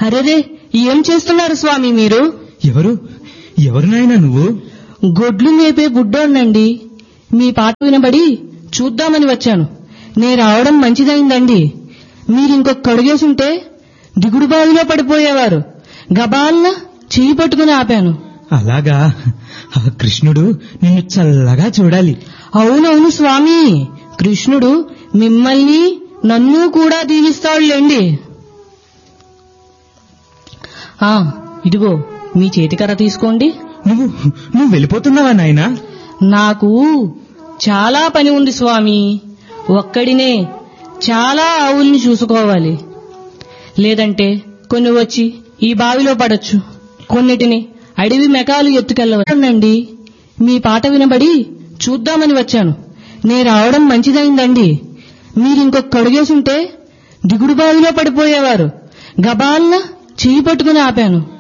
అరెరే ఏం చేస్తున్నారు స్వామి మీరు ఎవరు ఎవరు నాయనా నువ్వు గొడ్లు మేపే బుడ్డోండండి మీ పాట వినబడి చూద్దామని వచ్చాను నే రావడం మంచిదైందండి మీరింకొక కడుగేసుంటే దిగుడు బావిలో పడిపోయేవారు గబాల్న చెయ్యి పట్టుకుని ఆపాను అలాగా ఆ కృష్ణుడు నిన్ను చల్లగా చూడాలి అవునవును స్వామి కృష్ణుడు మిమ్మల్ని నన్ను కూడా దీవిస్తాడులేండి ఆ ఇదిగో మీ చేతికర్ర తీసుకోండి నువ్వు నువ్వు వెళ్ళిపోతున్నావా నాయనా నాకు చాలా పని ఉంది స్వామి ఒక్కడినే చాలా ఆవుల్ని చూసుకోవాలి లేదంటే కొన్ని వచ్చి ఈ బావిలో పడొచ్చు కొన్నిటిని అడవి మెకాలు ఎత్తుకెళ్ళవచ్చండి మీ పాట వినబడి చూద్దామని వచ్చాను నే రావడం మంచిదైందండి మీరింకొక కడుగేసుంటే దిగుడు బావిలో పడిపోయేవారు గబాల్న చెయ్యి పట్టుకుని ఆపాను